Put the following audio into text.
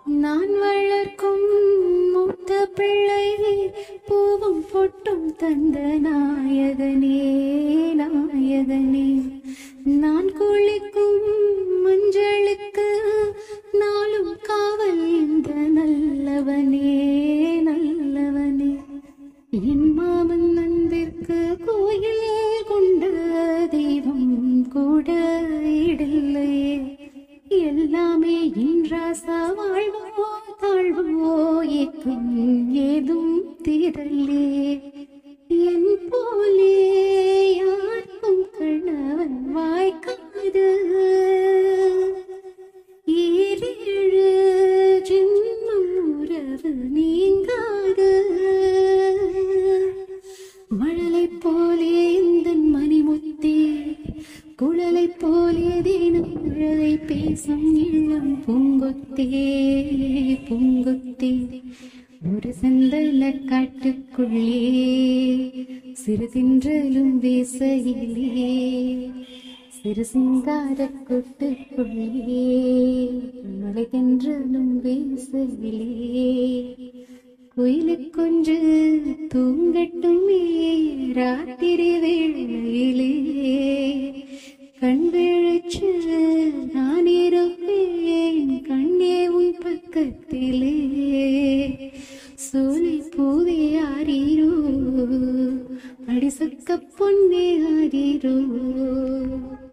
நான் வளர்க்கும் மூத்த பிள்ளை பூவும் பொட்டும் தந்த நாயகனே நாயகனே நான் குளிக்கும் மஞ்சளுக்கு நாளும் காவல் இந்த நல்லவனே நல்லவனே என் மாமன் அன்பிற்கு கோயில் கொண்ட தெய்வம் கூட இடலையே எல்லாமே இன்றாசா வாழ்வோ தாழ்வோ ஏக்கம் ஏதும் தீரலே என் போலே யாருக்கும் கணவன் வாய்க்காது ஈரேழு ஜென்மம் உறவு நீங்காது மழலை போலே இந்த மணிமுத்தே குழலை போலே தினம் குழலை பேசும் இளம் பூங்கொத்தே பூங்கொத்தே ஒரு சந்தன காட்டுக்குள்ளே சிறு தின்றலும் வீசையிலே சிறு சிங்கார கூட்டுக்குள்ளே மலை தென்றலும் வீசையிலே குயிலுக்கொன்று தூங்கட்டுமே ராத்திரி வேளையிலே கண் விழிச்சு நான் இருப்பேன் கண்ணே உன் பக்கத்திலே சோலை பூவே ஆரீரோ அடிசக்க பொன்னே ஆரீரோ